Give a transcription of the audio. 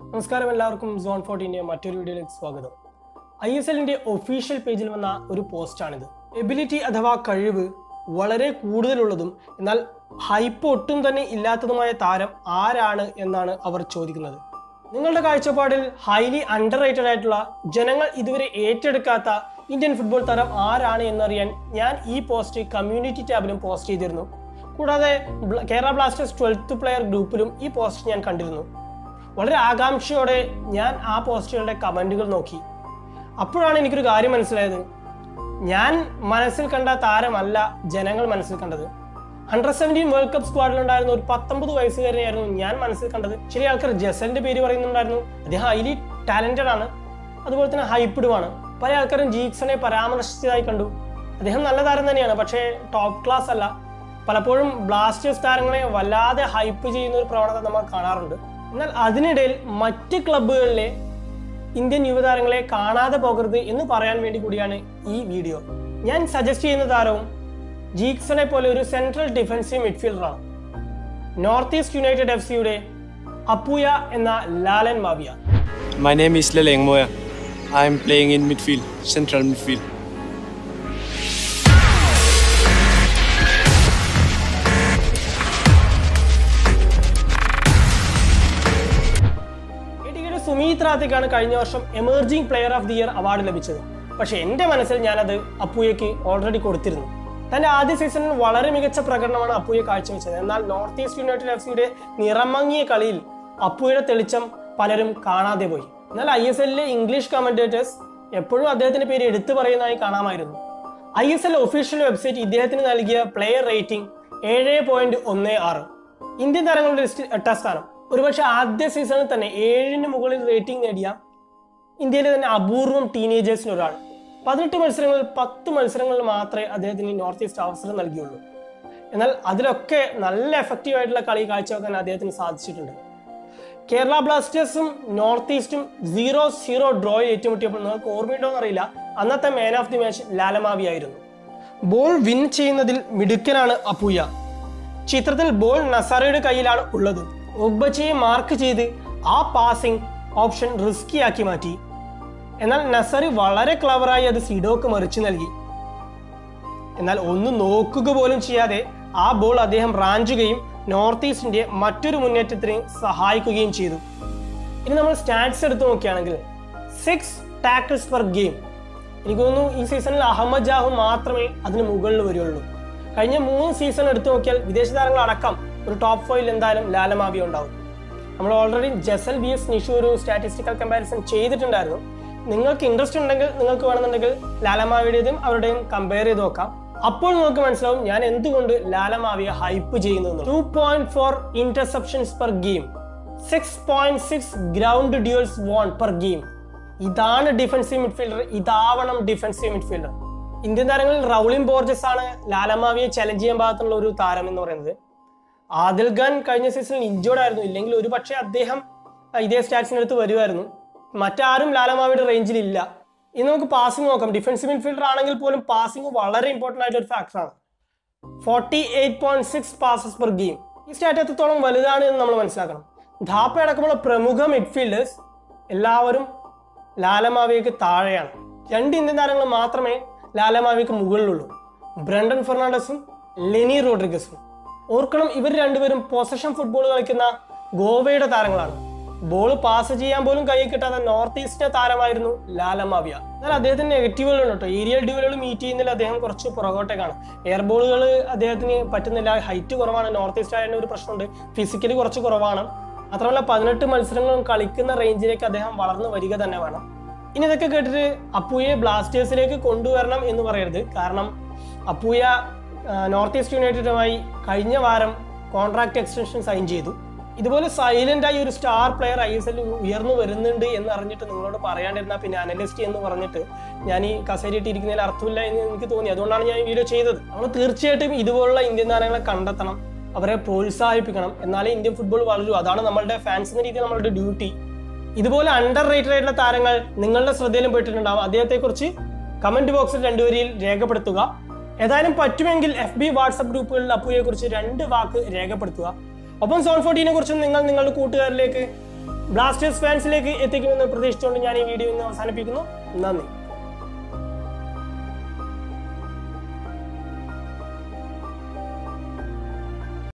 നമസ്കാരം എല്ലാവർക്കും സോൺ ഫോർട്ടീൻ്റെ മറ്റൊരു വീഡിയോയിലേക്ക് സ്വാഗതം ഐ എസ് എല്ലിൻ്റെ ഒഫീഷ്യൽ പേജിൽ വന്ന ഒരു പോസ്റ്റാണിത് എബിലിറ്റി അഥവാ കഴിവ് വളരെ കൂടുതലുള്ളതും എന്നാൽ ഹൈപ്പ് ഒട്ടും തന്നെ ഇല്ലാത്തതുമായ താരം ആരാണ് എന്നാണ് അവർ ചോദിക്കുന്നത് നിങ്ങളുടെ കാഴ്ചപ്പാടിൽ ഹൈലി അണ്ടർ റേറ്റഡ് ആയിട്ടുള്ള ജനങ്ങൾ ഇതുവരെ ഏറ്റെടുക്കാത്ത ഇന്ത്യൻ ഫുട്ബോൾ താരം ആരാണ് എന്നറിയാൻ ഞാൻ ഈ പോസ്റ്റ് കമ്മ്യൂണിറ്റി ടാബിലും പോസ്റ്റ് ചെയ്തിരുന്നു കൂടാതെ ബ്ല- കേരള ബ്ലാസ്റ്റേഴ്സ് ട്വൽത്ത് പ്ലെയർ ഗ്രൂപ്പിലും ഈ പോസ്റ്റ് ഞാൻ കണ്ടിരുന്നു വളരെ ആകാംക്ഷയോടെ ഞാൻ ആ പോസ്റ്റുകളുടെ കമൻറ്റുകൾ നോക്കി അപ്പോഴാണ് എനിക്കൊരു കാര്യം മനസ്സിലായത് ഞാൻ മനസ്സിൽ കണ്ട താരമല്ല ജനങ്ങൾ മനസ്സിൽ കണ്ടത് അണ്ടർ സെവൻറ്റീൻ വേൾഡ് കപ്പ് സ്ക്വാഡിലുണ്ടായിരുന്ന ഒരു പത്തൊമ്പത് വയസ്സുകാരനെയായിരുന്നു ഞാൻ മനസ്സിൽ കണ്ടത് ചില ആൾക്കാർ ജസലിന്റെ പേര് പറയുന്നുണ്ടായിരുന്നു അദ്ദേഹം ഹൈലി ടാലന്റഡ് ആണ് അതുപോലെ തന്നെ ഹൈപ്പിഡുമാണ് പല ആൾക്കാരും ജീക്സനെ പരാമർശിച്ചതായി കണ്ടു അദ്ദേഹം നല്ല താരം തന്നെയാണ് പക്ഷേ ടോപ്പ് ക്ലാസ് അല്ല പലപ്പോഴും ബ്ലാസ്റ്റേഴ്സ് താരങ്ങളെ വല്ലാതെ ഹൈപ്പ് ചെയ്യുന്ന ഒരു പ്രവണത നമ്മൾ കാണാറുണ്ട് എന്നാൽ അതിനിടയിൽ മറ്റ് ക്ലബ്ബുകളിലെ ഇന്ത്യൻ യുവതാരങ്ങളെ കാണാതെ പോകരുത് എന്ന് പറയാൻ വേണ്ടി കൂടിയാണ് ഈ വീഡിയോ ഞാൻ സജസ്റ്റ് ചെയ്യുന്ന താരവും ജീക്സനെ പോലെ ഒരു സെൻട്രൽ ഡിഫൻസീവ് മിഡ്ഫീൽഡറാണ് നോർത്ത് ഈസ്റ്റ് യുണൈറ്റഡ് എഫ് സിയുടെ അപ്പൂയ എന്ന Lalan Mawia My name is Leleng Moya. I am playing in midfield, central midfield. എടിയുടെ Sumeet റാത്തിക്കാണ് കഴിഞ്ഞ വർഷം emerging player of the year award ലഭിച്ചത് പക്ഷെ എന്റെ മനസ്സിൽ ഞാനത് അപ്പുയയ്ക്ക് ഓൾറെഡി കൊടുത്തിരുന്നു തന്റെ ആദ്യ സീസണിൽ വളരെ മികച്ച പ്രകടനമാണ് അപ്പുയ കാഴ്ചവെച്ചത് എന്നാൽ നോർത്ത് ഈസ്റ്റ് യുണൈറ്റഡ് എഫ് സിയുടെ നിറമങ്ങിയ കളിയിൽ അപ്പുയുടെ തെളിച്ചം പലരും കാണാതെ പോയി എന്നാൽ ഐ എസ് എല്ലിലെ ഇംഗ്ലീഷ് കമന്റേറ്റേഴ്സ് എപ്പോഴും അദ്ദേഹത്തിന്റെ പേര് എടുത്തു പറയുന്നതായി കാണാമായിരുന്നു I S L official website ഇദ്ദേഹത്തിന് നൽകിയ പ്ലെയർ റേറ്റിംഗ് ഏഴ് പോയിന്റ് ഒന്ന് ആറ് ഇന്ത്യൻ താരങ്ങളുടെ ലിസ്റ്റിൽ എട്ടാം സ്ഥാനം ഒരുപക്ഷെ ആദ്യ സീസണിൽ തന്നെ ഏഴിന് മുകളിൽ റേറ്റിംഗ് നേടിയ ഇന്ത്യയിലെ തന്നെ അപൂർവം ടീനേജേഴ്സിന് ഒരാൾ പതിനെട്ട് മത്സരങ്ങളിൽ പത്ത് മത്സരങ്ങളിൽ മാത്രമേ അദ്ദേഹത്തിന് നോർത്ത് ഈസ്റ്റ് അവസരം നൽകിയുള്ളൂ എന്നാൽ അതിലൊക്കെ നല്ല എഫക്റ്റീവ് ആയിട്ടുള്ള കളി കാഴ്ചവെക്കാൻ അദ്ദേഹത്തിന് സാധിച്ചിട്ടുണ്ട് കേരള ബ്ലാസ്റ്റേഴ്സും നോർത്ത് ഈസ്റ്റും സീറോ സീറോ ഡ്രോയിൽ ഏറ്റുമുട്ടിയപ്പോൾ നിങ്ങൾക്ക് ഓർമ്മയുണ്ടോ എന്നറിയില്ല അന്നത്തെ man of the match Lalengmawia ആയിരുന്നു ബോൾ വിൻ ചെയ്യുന്നതിൽ മിടുക്കനാണ് അപ്പൂയ ചിത്രത്തിൽ ബോൾ നസാറയുടെ കയ്യിലാണ് ഉള്ളത് ഒഗ്ബച്ചയെ മാർക്ക് ചെയ്ത് ആ പാസിംഗ് ഓപ്ഷൻ റിസ്കിയാക്കി മാറ്റി എന്നാൽ നസറി വളരെ ക്ലവറായി അത് സിഡോക്ക് മറിച്ചു നൽകി എന്നാൽ ഒന്നും നോക്കുക പോലും ചെയ്യാതെ ആ ബോൾ അദ്ദേഹം റാഞ്ചുകയും നോർത്ത് ഈസ്റ്റിന്റെ മറ്റൊരു മുന്നേറ്റത്തിന് സഹായിക്കുകയും ചെയ്തു ഇനി നമ്മൾ സ്റ്റാറ്റ്സ് എടുത്ത് നോക്കുകയാണെങ്കിൽ സിക്സ് ടാക്കിൾസ് പെർ ഗെയിം എനിക്ക് തോന്നുന്നു ഈ സീസണിൽ അഹമ്മദ് ജാഹു മാത്രമേ അതിന് മുകളിൽ വരുള്ളൂ കഴിഞ്ഞ മൂന്ന് സീസൺ എടുത്തു നോക്കിയാൽ വിദേശ താരങ്ങൾ അടക്കം ഒരു ടോപ്പ് ഫൈവിൽ എന്തായാലും ലാലമാവി ഉണ്ടാവും നമ്മൾ already Jessel vs Nishu ഒരു സ്റ്റാറ്റിസ്റ്റിക്കൽ കമ്പാരിസൺ ചെയ്തിട്ടുണ്ടായിരുന്നു നിങ്ങൾക്ക് ഇൻട്രസ്റ്റ് ഉണ്ടെങ്കിൽ നിങ്ങൾക്ക് വേണമെന്നുണ്ടെങ്കിൽ ലാലമാവിയുടേതും അവരുടെയും കമ്പയർ ചെയ്ത് നോക്കാം അപ്പോൾ നിങ്ങൾക്ക് മനസ്സിലാവും ഞാൻ എന്തുകൊണ്ട് ലാലമാവിയെ ഹൈപ്പ് ചെയ്യുന്നു two point four interceptions per game six point six ground duels won per game ഇതാണ് ഡിഫൻസീവ് മിഡ്ഫീൽഡർ ഇതാവണം ഡിഫൻസീവ് മിഡ്ഫീൽഡർ ഇന്ത്യൻ താരങ്ങളിൽ റൗളിൻ ബോർജസ് ആണ് ലാലമാവിയെ ചലഞ്ച് ചെയ്യാൻ പാകത്തുള്ള ഒരു താരം എന്ന് പറയുന്നത് ആദിൽ ഖാൻ കഴിഞ്ഞ സീസണിൽ ഇഞ്ചോർഡ് ആയിരുന്നു ഇല്ലെങ്കിൽ ഒരു പക്ഷേ അദ്ദേഹം ആ, ഇതേ സ്റ്റാറ്റ്സിനടുത്ത് വരുമായിരുന്നു മറ്റാരും ലാലമാവിയുടെ റേഞ്ചിൽ ഇല്ല ഇനി നമുക്ക് പാസിംഗ് നോക്കാം ഡിഫൻസീവ് മിഡ്ഫീൽഡർ ആണെങ്കിൽ പോലും പാസിംഗ് വളരെ ഇമ്പോർട്ടൻ്റ് ആയിട്ട് ഒരു ഫാക്ടറാണ് forty eight point six passes per game ഈ സ്റ്റാറ്റ് എത്രത്തോളം വലുതാണ് എന്ന് നമ്മൾ മനസ്സിലാക്കണം ധാപ്പ അടക്കമുള്ള പ്രമുഖ മിഡ്ഫീൽഡേഴ്സ് എല്ലാവരും ലാലമാവിയക്ക് താഴെയാണ് രണ്ട് ഇന്ത്യൻ താരങ്ങൾ മാത്രമേ ലാലമാവിക്ക് മുകളിലുള്ളൂ ബ്രണ്ടൻ ഫെർണാണ്ടസും ലെനി റോഡ്രിഗസും ഓർക്കണം ഇവർ രണ്ടുപേരും പൊസഷൻ ഫുട്ബോൾ കളിക്കുന്ന ഗോവയുടെ താരങ്ങളാണ് ബോൾ പാസ് ചെയ്യാൻ പോലും കൈ കിട്ടാത്ത നോർത്ത് ഈസ്റ്റിന്റെ താരമായിരുന്നു ലാലമാവിയ എന്നാൽ അദ്ദേഹത്തിന് നെഗറ്റീവുകൾ ഉണ്ട് കേട്ടോ ഏരിയൽ ഡ്യൂലുകൾ മീറ്റ് ചെയ്യുന്നതിൽ അദ്ദേഹം കുറച്ച് പുറകോട്ടേക്കാണ് എയർ ബോളുകൾ അദ്ദേഹത്തിന് പറ്റുന്നില്ല ഹൈറ്റ് കുറവാണ് നോർത്ത് ഈസ്റ്റ് ആയതിന്റെ ഒരു പ്രശ്നമുണ്ട് ഫിസിക്കലി കുറച്ച് കുറവാണ് മാത്രമല്ല പതിനെട്ട് മത്സരങ്ങളും കളിക്കുന്ന റേഞ്ചിലേക്ക് അദ്ദേഹം വളർന്നു വരിക തന്നെ വേണം ഇനി ഇതൊക്കെ കേട്ടിട്ട് അപ്പൂയെ ബ്ലാസ്റ്റേഴ്സിലേക്ക് കൊണ്ടുവരണം എന്ന് പറയരുത് കാരണം അപ്പൂയ ആ, നോർത്ത് ഈസ്റ്റ് യുണൈറ്റഡുമായി കഴിഞ്ഞ വാരം കോൺട്രാക്ട് എക്സ്റ്റൻഷൻ സൈൻ ചെയ്തു ഇതുപോലെ സൈലന്റ് ആയി ഒരു star player I S L ഉയർന്നു വരുന്നുണ്ട് എന്ന് അറിഞ്ഞിട്ട് നിങ്ങളോട് പറയാണ്ടിരുന്ന പിന്നെ അനലിസ്റ്റ് എന്ന് പറഞ്ഞിട്ട് ഞാൻ ഈ കസേരയിട്ടിരിക്കുന്നതിൽ അർത്ഥമില്ല എന്ന് എനിക്ക് തോന്നി അതുകൊണ്ടാണ് ഞാൻ ഈ വീഡിയോ ചെയ്തത് നമ്മൾ തീർച്ചയായിട്ടും ഇതുപോലുള്ള ഇന്ത്യൻ താരങ്ങളെ കണ്ടെത്തണം അവരെ പ്രോത്സാഹിപ്പിക്കണം എന്നാലേ ഇന്ത്യൻ ഫുട്ബോൾ വളരൂ അതാണ് നമ്മളുടെ ഫാൻസ് എന്ന രീതിയിൽ നമ്മളുടെ ഡ്യൂട്ടി ഇതുപോലെ അണ്ടർ റേറ്റഡ് ആയിട്ടുള്ള താരങ്ങൾ നിങ്ങളുടെ ശ്രദ്ധയിലും പെട്ടിട്ടുണ്ടാവും അദ്ദേഹത്തെക്കുറിച്ച് കമന്റ് ബോക്സിൽ രണ്ടുപേരിൽ രേഖപ്പെടുത്തുക ഏതായാലും പറ്റുമെങ്കിൽ എഫ് ബി വാട്സപ്പ് ഗ്രൂപ്പുകളിൽ അപ്പുയെ കുറിച്ച് രണ്ട് വാക്ക് രേഖപ്പെടുത്തുക ഒപ്പം സോൺ ഫോർട്ടീനെ കുറിച്ചും നിങ്ങൾ നിങ്ങളുടെ കൂട്ടുകാരിലേക്ക് ബ്ലാസ്റ്റേഴ്സ് ഫാൻസിലേക്ക് എത്തിക്കുമെന്ന് പ്രതീക്ഷിച്ചുകൊണ്ട് ഞാൻ ഈ വീഡിയോ ഇന്ന് അവസാനിപ്പിക്കുന്നു നന്ദി